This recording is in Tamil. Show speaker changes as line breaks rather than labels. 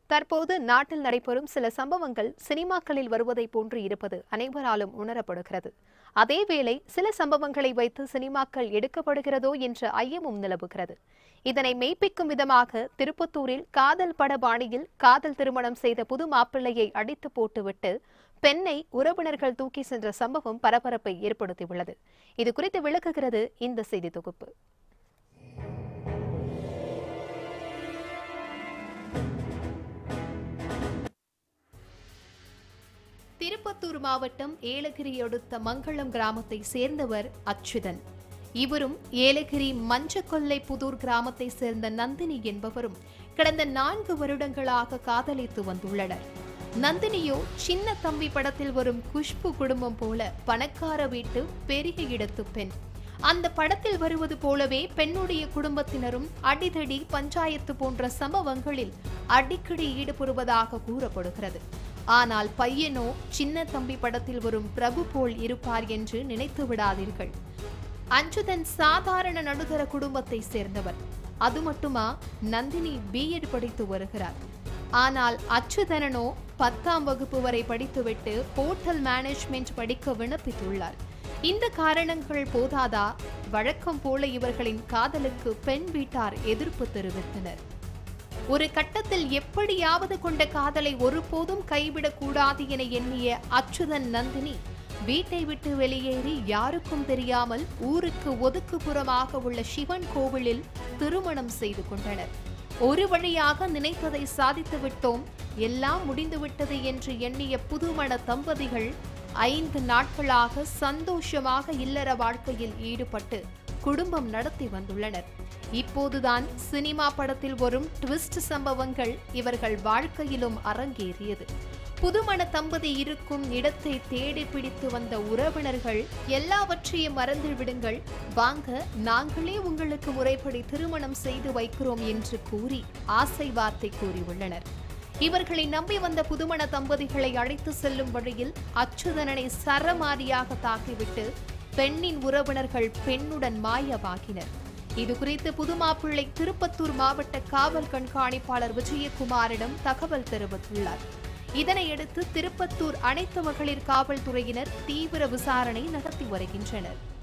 தற்போது நாட்டில் நடைபெறும் சில சம்பவங்கள் சினிமாக்களில் வருவதைப் போன்று இருப்பது அனைவராலும் உணரப்படுகிறது அதேவேளை சில சம்பவங்களை வைத்து சினிமாக்கள் எடுக்கப்படுகிறதோ என்ற ஐயமும் நிலவுகிறது இதனை மெய்ப்பிக்கும் விதமாக திருப்பத்தூரில் காதல் பட பாணியில் காதல் திருமணம் செய்த புது மாப்பிள்ளையை அடித்து போட்டுவிட்டு பெண்ணை உறவினர்கள் தூக்கி சென்ற சம்பவம் பரபரப்பை ஏற்படுத்தியுள்ளது இது குறித்து விளக்குகிறது இந்த செய்தி தொகுப்பு திருப்பத்தூர் மாவட்டம் ஏலகிரி அடுத்த மங்களம் கிராமத்தை சேர்ந்தவர் அச்சுதன் இவரும் ஏலகிரி மஞ்சக்கொல்லை புதூர் கிராமத்தை சேர்ந்த நந்தினி என்பவரும் கடந்த நான்கு வருடங்களாக காதலித்து வந்துள்ளனர் நந்தினியோ சின்ன தம்பி படத்தில் வரும் குஷ்பு குடும்பம் போல பணக்கார வீட்டு பெரிய இடத்து பெண் அந்த படத்தில் வருவது போலவே பெண்ணுடைய குடும்பத்தினரும் அடிதடி பஞ்சாயத்து போன்ற சம்பவங்களில் அடிக்கடி ஈடுபடுவதாக கூறப்படுகிறது ஆனால் பையனோ சின்ன தம்பி படத்தில் வரும் பிரபு போல் இருப்பார் என்று நினைத்து விடாதீர்கள் அஞ்சுதன் சாதாரண நடுத்தர குடும்பத்தை சேர்ந்தவர் அது மட்டுமா நந்தினி பிஎட் படித்து வருகிறார் ஆனால் அச்சுதனனோ பத்தாம் வகுப்பு வரை படித்துவிட்டு ஹோட்டல் மேனேஜ்மெண்ட் படிக்க விண்ணப்பித்துள்ளார் இந்த காரணங்கள் போதாதா வழக்கம் போல இவர்களின் காதலுக்கு பெண் வீட்டார் எதிர்ப்பு தெரிவித்தனர் ஒரு கட்டத்தில் எப்படியாவது கொண்ட காதலை ஒருபோதும் கைவிடக் கூடாது என எண்ணிய அச்சுதன் நந்தினி வீட்டை விட்டு வெளியேறி யாருக்கும் தெரியாமல் ஊருக்கு ஒதுக்குப்புறமாக உள்ள சிவன் கோவிலில் திருமணம் செய்து கொண்டனர் ஒரு வழியாக நினைத்ததை சாதித்து விட்டோம் எல்லாம் முடிந்துவிட்டது என்று எண்ணிய புதுமண தம்பதிகள் ஐந்து நாட்களாக சந்தோஷமாக இல்லற வாழ்க்கையில் ஈடுபட்டு குடும்பம் நடத்தி வந்துள்ளனர் இப்போதுதான் சினிமா படத்தில் வரும் ட்விஸ்ட் சம்பவங்கள் இவர்கள் வாழ்க்கையிலும் அரங்கேறியது புதுமண தம்பதி இருக்கும் இடத்தை தேடி பிடித்து வந்த உறவினர்கள் எல்லாவற்றையும் மறந்து விடுங்கள் வாங்க நாங்களே உங்களுக்கு முறைப்படி திருமணம் செய்து வைக்கிறோம் என்று கூறி ஆசை வார்த்தை கூறியுள்ளனர் இவர்களை நம்பி வந்த புதுமண தம்பதிகளை அழைத்து செல்லும் வழியில் அச்சுதனனை சரமாரியாக தாக்கிவிட்டு பெண்ணின் உறவினர்கள் பெண்ணுடன் மாயமாகினர் இது குறித்து புதுமாப்பிள்ளை திருப்பத்தூர் மாவட்ட காவல் கண்காணிப்பாளர் விஜயகுமாரிடம் தகவல் தெரிவித்துள்ளார் இதனையடுத்து திருப்பத்தூர் அனைத்து மகளிர் காவல்துறையினர் தீவிர விசாரணை நடத்தி வருகின்றனர்